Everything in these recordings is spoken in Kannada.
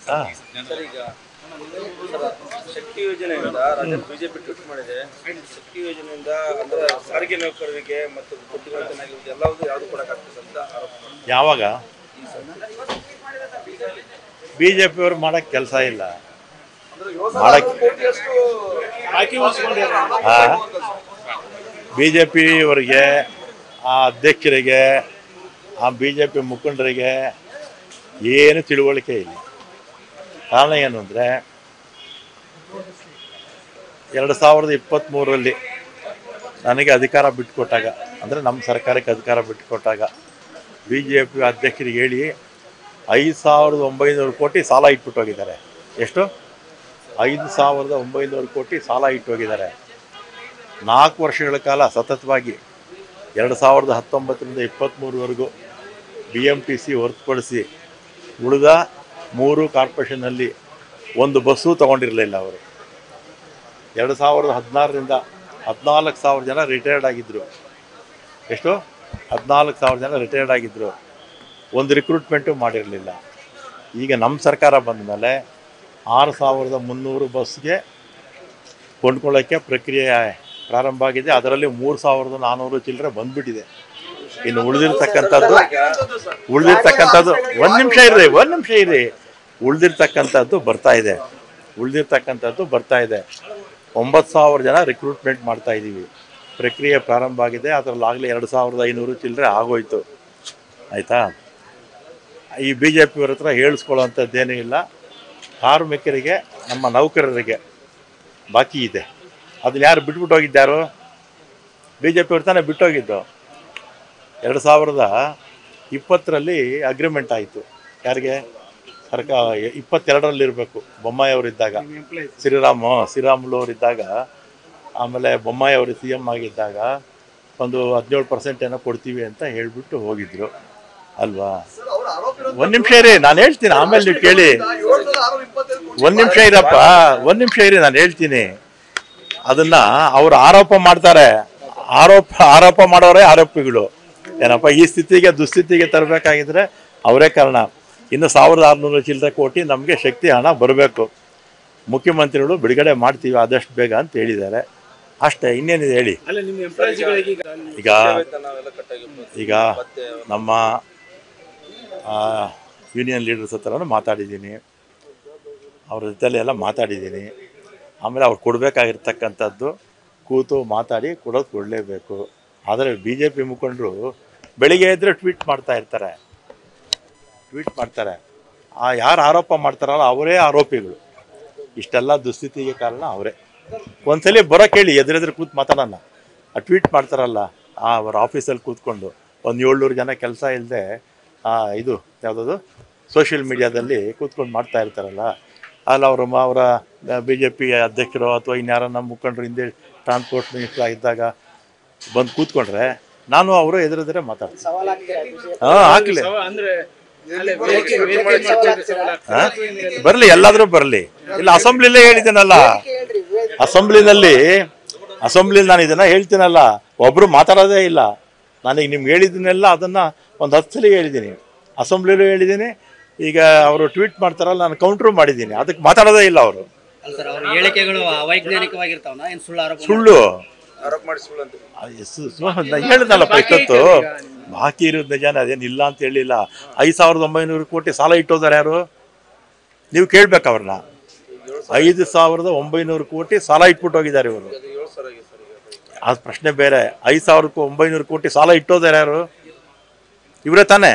ಹಾಂ ಸರ್ ಈಗ ಸರ್, ಶಕ್ತಿ ಯೋಜನೆಯಿಂದ ರಾಜ್ಯ ಬಿಜೆಪಿ ಟ್ವೀಟ್ ಮಾಡಿದೆ ಶಕ್ತಿ ಯೋಜನೆಯಿಂದ ಅಂದ್ರೆ ಸಾರಿಗೆ ನೌಕರರಿಗೆ ಮತ್ತು ಬುದ್ಧಿವಂತನಾಗಿರುವುದು ಎಲ್ಲವೂ ಯಾವುದು ಕೊಡಕ್ಕಾಗ್ತದೆ ಅಂತ ಆರೋಪ ಮಾಡಿದ್ದಾರೆ. ಯಾವಾಗ ಬಿ ಜೆ ಪಿಯವ್ರು ಮಾಡೋಕ್ಕೆ ಕೆಲಸ ಇಲ್ಲ ಮಾಡಕ್ಕೆ ಬಿ ಜೆ ಪಿಯವರಿಗೆ ಆ ಅಧ್ಯಕ್ಷರಿಗೆ ಆ ಬಿ ಜೆ ಪಿ ಮುಖಂಡರಿಗೆ ಏನು ತಿಳುವಳಿಕೆ ಇಲ್ಲ ಕಾರಣ ಏನು ಅಂದರೆ ಎರಡು ಸಾವಿರದ ಇಪ್ಪತ್ತ್ಮೂರರಲ್ಲಿ ನನಗೆ ಅಧಿಕಾರ ಬಿಟ್ಟುಕೊಟ್ಟಾಗ ಅಂದರೆ ನಮ್ಮ ಸರ್ಕಾರಕ್ಕೆ ಅಧಿಕಾರ ಬಿಟ್ಟುಕೊಟ್ಟಾಗ ಬಿ ಜೆ ಪಿ ಅಧ್ಯಕ್ಷರಿಗೆ ಹೇಳಿ ಐದು ಸಾವಿರದ ಒಂಬೈನೂರು ಕೋಟಿ ಸಾಲ ಇಟ್ಬಿಟ್ಟು ಹೋಗಿದ್ದಾರೆ ಎಷ್ಟು ಐದು ಸಾವಿರದ ಒಂಬೈನೂರು ಕೋಟಿ ಸಾಲ ಇಟ್ಟು ಹೋಗಿದ್ದಾರೆ ನಾಲ್ಕು ವರ್ಷಗಳ ಕಾಲ ಸತತವಾಗಿ ಎರಡು ಸಾವಿರದ ಹತ್ತೊಂಬತ್ತರಿಂದ ಇಪ್ಪತ್ತ್ಮೂರವರೆಗೂ ಬಿ ಎಮ್ ಟಿ ಸಿ ಹೊರತುಪಡಿಸಿ ಉಳಿದ ಮೂರು ಕಾರ್ಪೊರೇಷನ್ನಲ್ಲಿ ಒಂದು ಬಸ್ಸು ತೊಗೊಂಡಿರಲಿಲ್ಲ ಅವರು ಎರಡು ಸಾವಿರದ ಹದಿನಾರರಿಂದ ಹದಿನಾಲ್ಕು ಸಾವಿರ ಜನ ರಿಟೈರ್ಡ್ ಆಗಿದ್ದರು ಎಷ್ಟು ಹದಿನಾಲ್ಕು ಸಾವಿರ ಜನ ರಿಟೈರ್ಡ್ ಆಗಿದ್ದರು ಒಂದು ರಿಕ್ರೂಟ್ಮೆಂಟು ಮಾಡಿರಲಿಲ್ಲ ಈಗ ನಮ್ಮ ಸರ್ಕಾರ ಬಂದ ಮೇಲೆ ಆರು ಸಾವಿರದ ಮುನ್ನೂರು ಬಸ್ಗೆ ಕೊಂಡ್ಕೊಳ್ಳೋಕ್ಕೆ ಪ್ರಕ್ರಿಯೆ ಪ್ರಾರಂಭ ಆಗಿದೆ ಅದರಲ್ಲಿ ಮೂರು ಸಾವಿರದ ನಾನ್ನೂರು ಚಿಲ್ಲರೆ ಬಂದ್ಬಿಟ್ಟಿದೆ ಇನ್ನು ಉಳಿದಿರ್ತಕ್ಕಂಥದ್ದು ಉಳಿದಿರ್ತಕ್ಕಂಥದ್ದು ಒಂದು ನಿಮಿಷ ಇರ್ರಿ ಒಂದು ನಿಮಿಷ ಇರ್ರಿ ಉಳಿದಿರ್ತಕ್ಕಂಥದ್ದು ಬರ್ತಾ ಇದೆ ಉಳಿದಿರ್ತಕ್ಕಂಥದ್ದು ಬರ್ತಾ ಇದೆ ಒಂಬತ್ತು ಸಾವಿರ ಜನ ರಿಕ್ರೂಟ್ಮೆಂಟ್ ಮಾಡ್ತಾ ಇದ್ದೀವಿ ಪ್ರಕ್ರಿಯೆ ಪ್ರಾರಂಭ ಆಗಿದೆ ಅದರಲ್ಲಾಗಲೇ ಎರಡು ಸಾವಿರದ ಐನೂರು ಚಿಲ್ಲರೆ ಆಗೋಯ್ತು ಆಯಿತಾ ಈ ಬಿ ಜೆ ಪಿಯವ್ರ ಹತ್ರ ಹೇಳಿಸ್ಕೊಳ್ಳೋವಂಥದ್ದೇನೂ ಇಲ್ಲ ಕಾರ್ಮಿಕರಿಗೆ ನಮ್ಮ ನೌಕರರಿಗೆ ಬಾಕಿ ಇದೆ ಅದನ್ನ ಯಾರು ಬಿಟ್ಬಿಟ್ಟು ಹೋಗಿದ್ದಾರೋ ಬಿ ಜೆ ಪಿಯವ್ರು ತಾನೇ ಬಿಟ್ಟೋಗಿದ್ದು ಎರಡು ಸಾವಿರದ ಇಪ್ಪತ್ತರಲ್ಲಿ ಅಗ್ರಿಮೆಂಟ್ ಆಯಿತು ಯಾರಿಗೆ ಸರ್ಕಾರ ಇಪ್ಪತ್ತೆರಡರಲ್ಲಿ ಇರಬೇಕು ಬೊಮ್ಮಾಯಿ ಅವರಿದ್ದಾಗ ಶ್ರೀರಾಮ್ ಶ್ರೀರಾಮುಲು ಅವರಿದ್ದಾಗ ಆಮೇಲೆ ಬೊಮ್ಮಾಯಿ ಅವರು ಸಿ ಎಮ್ ಆಗಿದ್ದಾಗ ಒಂದು ಹದಿನೇಳು ಪರ್ಸೆಂಟ್ ಏನೋ ಕೊಡ್ತೀವಿ ಅಂತ ಹೇಳಿಬಿಟ್ಟು ಹೋಗಿದ್ರು ಅಲ್ವಾ ಒಂದು ನಿಮಿಷ ಇರಿ ನಾನು ಹೇಳ್ತೀನಿ ಆಮೇಲೆ ನೀವು ಕೇಳಿ ಒಂದು ನಿಮಿಷ ಇರಪ್ಪ ಒಂದು ನಿಮಿಷ ಇರಿ ನಾನು ಹೇಳ್ತೀನಿ ಅದನ್ನ ಅವ್ರು ಆರೋಪ ಮಾಡ್ತಾರೆ ಆರೋಪ ಆರೋಪ ಮಾಡೋರೇ ಆರೋಪಿಗಳು ಏನಪ್ಪ ಈ ಸ್ಥಿತಿಗೆ ದುಸ್ಥಿತಿಗೆ ತರಬೇಕಾಗಿದ್ರೆ ಅವರೇ ಕಾರಣ ಇನ್ನು ಸಾವಿರದ ಆರುನೂರು ಚಿಲ್ಲರೆ ಕೋಟಿ ನಮಗೆ ಶಕ್ತಿ ಹಣ ಬರಬೇಕು ಮುಖ್ಯಮಂತ್ರಿಗಳು ಬಿಡುಗಡೆ ಮಾಡ್ತೀವಿ ಆದಷ್ಟು ಬೇಗ ಅಂತ ಹೇಳಿದ್ದಾರೆ ಅಷ್ಟೇ ಇನ್ನೇನಿದೆ ಹೇಳಿ ಅಲ್ಲ ನಿಮ್ಮ ಎಂಪ್ಲಾಯ್ಸ್ಗಳಿಗೆ ಈಗ ಈಗ ನಾವೆಲ್ಲ ಕಟ್ಟಾಗಿರ್ಬೋದು ಈಗ ನಮ್ಮ ಯೂನಿಯನ್ ಲೀಡರ್ಸ್ ಹತ್ರನೂ ಮಾತಾಡಿದ್ದೀನಿ ಅವ್ರ ಜೊತೆಲಿ ಎಲ್ಲ ಮಾತಾಡಿದ್ದೀನಿ ಆಮೇಲೆ ಅವ್ರು ಕೊಡಬೇಕಾಗಿರ್ತಕ್ಕಂಥದ್ದು ಕೂತು ಮಾತಾಡಿ ಕೊಡೋದು ಕೊಡಲೇಬೇಕು ಆದರೆ ಬಿ ಜೆ ಪಿ ಮುಖಂಡರು ಬೆಳಿಗ್ಗೆ ಎದ್ದರೆ ಟ್ವೀಟ್ ಮಾಡ್ತಾ ಇರ್ತಾರೆ ಟ್ವೀಟ್ ಮಾಡ್ತಾರೆ ಆ ಯಾರು ಆರೋಪ ಮಾಡ್ತಾರಲ್ಲ ಅವರೇ ಆರೋಪಿಗಳು ಇಷ್ಟೆಲ್ಲ ದುಸ್ಥಿತಿಗೆ ಕಾರಣ ಅವರೇ ಒಂದ್ಸಲಿ ಬರೋ ಕೇಳಿ ಎದುರೆದುರು ಕೂತ್ ಮಾತಾಡೋಣ ಆ ಟ್ವೀಟ್ ಮಾಡ್ತಾರಲ್ಲ ಆ ಅವ್ರ ಆಫೀಸಲ್ಲಿ ಕೂತ್ಕೊಂಡು ಒಂದು ಏಳ್ನೂರು ಜನ ಕೆಲಸ ಇಲ್ಲದೆ ಇದು ಯಾವುದದು ಸೋಷಿಯಲ್ ಮೀಡಿಯಾದಲ್ಲಿ ಕೂತ್ಕೊಂಡು ಮಾಡ್ತಾ ಇರ್ತಾರಲ್ಲ ಅಲ್ಲಿ ಅವರು ಅವರ ಬಿ ಜೆ ಪಿ ಅಧ್ಯಕ್ಷರು ಅಥವಾ ಇನ್ಯಾರನ್ನ ಮುಖಂಡರು ಹಿಂದೆ ಟ್ರಾನ್ಸ್ಪೋರ್ಟ್ ಮಿನಿಸ್ಟರ್ ಆಗಿದ್ದಾಗ ಬಂದು ಕೂತ್ಕೊಂಡ್ರೆ ನಾನು ಅವರು ಎದುರೆದುರೇ ಮಾತಾಡ್ತೀನಿ ಹಾಂ ಹಾಕ್ಲಿ ಸವ- ಅಂದ್ರೆ ಅಲ್ಲೇ ವೇದಿಕೆ ವೇದಿಕೆ ಮಾಡ್ತಿದ್ರೆ ಸವಾಲ್ ಆಗ್ತದೆ. ಹಾಂ ಬರಲಿ ಎಲ್ಲಾದರೂ ಬರಲಿ ಇಲ್ಲ ಅಸೆಂಬ್ಲಿಲೇ ಹೇಳಿದ್ದೀನಲ್ಲ ಅಸೆಂಬ್ಲಿನಲ್ಲಿ ಅಸೆಂಬ್ಲಿ ನಾನು ಇದನ್ನ ಹೇಳ್ತೀನಲ್ಲ ಒಬ್ರು ಮಾತಾಡೋದೇ ಇಲ್ಲ ನಾನೀಗ ನಿಮ್ಗೆ ಹೇಳಿದ್ದೀನೆಲ್ಲ ಅದನ್ನ ಒಂದು ಹತ್ತು ಸಲ ಹೇಳಿದ್ದೀನಿ ಅಸೆಂಬ್ಲಿಲೂ ಹೇಳಿದ್ದೀನಿ ಈಗ ಅವರು ಟ್ವೀಟ್ ಮಾಡ್ತಾರಲ್ಲ ನಾನು ಕೌಂಟ್ರು ಮಾಡಿದ್ದೀನಿ ಅದಕ್ಕೆ ಮಾತಾಡೋದೇ ಇಲ್ಲ ಅವರು ಅಲ್ಲ ಸರ್ ಅವ್ರ ಹೇಳಿಕೆಗಳು ಅವೈಜ್ಞಾನಿಕವಾಗಿರ್ತಾವನ ಏನ್ ಸುಳ್ಳು ಆರೋಪ ಸುಳ್ಳು ಆರೋಪ ಮಾಡಿ ಸುಳ್ಳು ಅಂತ ಆ, ಎಸ್- ಸು- ನಾನು ಹೇಳಿದ್ನಲ್ಲಪ್ಪ ಇಷ್ಟೊತ್ತು ಬಾಕಿ ಇರೋದು ನಿಜಾನ ಅದೇನು ಇಲ್ಲ ಅಂತ ಹೇಳಿಲ್ಲ ಐದು ಸಾವಿರದ ಒಂಬೈನೂರು ಕೋಟಿ ಸಾಲ ಇಟ್ಟೋದಾರೆ ಯಾರು ನೀವು ಕೇಳ್ಬೇಕು ಅವ್ರನ್ನ ಐದು ಸಾವಿರದ ಒಂಬೈನೂರು ಕೋಟಿ ಸಾಲ ಇಟ್ಬಿಟ್ಟು ಹೋಗಿದ್ದಾರೆ ಇವರು ಅದು ಏಳು ಸಾವಿರ ಆಗಿದೆ ಸರ್ ಈಗ ಆ ಪ್ರಶ್ನೆ ಬೇರೆ ಐದು ಸಾವಿರಕ್ಕೂ ಒಂಬೈನೂರು ಕೋಟಿ ಸಾಲ ಇಟ್ಟೋದಾರೆ ಯಾರು ಇವರೇ ತಾನೇ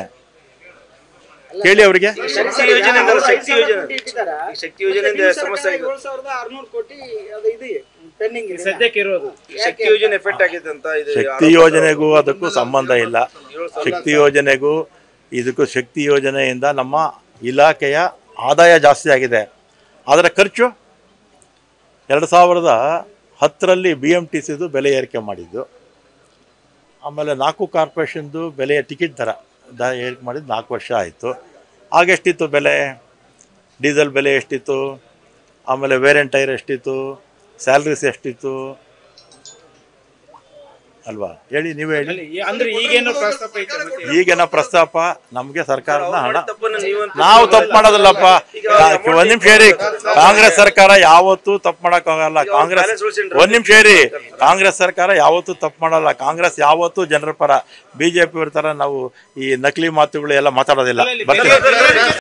ಕೇಳಿ ಅವರಿಗೆ ಶಕ್ತಿ ಯೋಜನೆಯಿಂದ ಶಕ್ತಿ ಯೋಜನೆ ಈ ಶಕ್ತಿ ಯೋಜನೆಯಿಂದ ಸಮಸ್ಯೆ ಆಗಿದೆ ಏಳು ಸಾವಿರದ ಆರ್ನೂರು ಕೋಟಿ ಅದು ಇದು ಪೆಂಡಿಂಗ್ ಇದೆ ಸದ್ಯಕ್ಕೆ ಇರೋದು ಶಕ್ತಿ ಯೋಜನೆ ಎಫೆಕ್ಟ್ ಆಗಿದೆ ಅಂತ ಇದು ಶಕ್ತಿ ಯೋಜನೆಗೂ ಅದಕ್ಕೂ ಸಂಬಂಧ ಇಲ್ಲ ಶಕ್ತಿ ಯೋಜನೆಗೂ ಇದಕ್ಕೂ ಶಕ್ತಿ ಯೋಜನೆಯಿಂದ ನಮ್ಮ ಇಲಾಖೆಯ ಆದಾಯ ಜಾಸ್ತಿ ಆಗಿದೆ ಆದರೆ ಖರ್ಚು ಎರಡು ಸಾವಿರದ ಹತ್ತರಲ್ಲಿ ಬಿ ಎಮ್ ಟಿ ಸಿದು ಬೆಲೆ ಏರಿಕೆ ಮಾಡಿದ್ದು ಆಮೇಲೆ ನಾಲ್ಕು ಕಾರ್ಪೊರೇಷನ್ದು ಬೆಲೆಯ ಟಿಕೆಟ್ ದರ ದ ಏರಿಕೆ ಮಾಡಿದ್ದು ನಾಲ್ಕು ವರ್ಷ ಆಯಿತು ಆಗೆಷ್ಟಿತ್ತು ಬೆಲೆ ಡೀಸೆಲ್ ಬೆಲೆ ಎಷ್ಟಿತ್ತು ಆಮೇಲೆ ವೇರಿಯಂಟ್ ಟೈರ್ ಎಷ್ಟಿತ್ತು ಸ್ಯಾಲ್ರೀಸ್ ಎಷ್ಟಿತ್ತು ಅಲ್ವಾ ಹೇಳಿ ನೀವೇ ಹೇಳಿ ಅಲ್ಲಿ ಈ- ಅಂದ್ರೆ ಈಗೇನು ಪ್ರಸ್ತಾಪ ಐತೆ ಮತ್ತೆ ಈಗಿನ ಪ್ರಸ್ತಾಪ ನಮಗೆ ಸರ್ಕಾರದ ಹಣ ತಪ್ಪನ್ನು ನೀವಂತ ನಾವು ತಪ್ಪು ಮಾಡೋದಿಲ್ಲಪ್ಪ ಒಂದ್ ನಿಮಿಷ ಹೇಳಿ ಕಾಂಗ್ರೆಸ್ ಸರ್ಕಾರ ಯಾವತ್ತೂ ತಪ್ಪು ಮಾಡಕ್ ಹೋಗಲ್ಲ ಕಾಂಗ್ರೆಸ್ balance ಉಳ್ಸಿನ್ರಿ. ಒಂದ್ ನಿಮಿಷ ಹೇಳಿ ಕಾಂಗ್ರೆಸ್ ಸರ್ಕಾರ ಯಾವತ್ತೂ ತಪ್ಪು ಮಾಡಲ್ಲ ಕಾಂಗ್ರೆಸ್ ಯಾವತ್ತೂ ಜನರ ಪರ ಬಿಜೆಪಿ ತರ ನಾವು ಈ ನಕಲಿ ಮಾತುಗಳು ಎಲ್ಲ ಮಾತಾಡೋದಿಲ್ಲ ಬರ್ತೀನಿ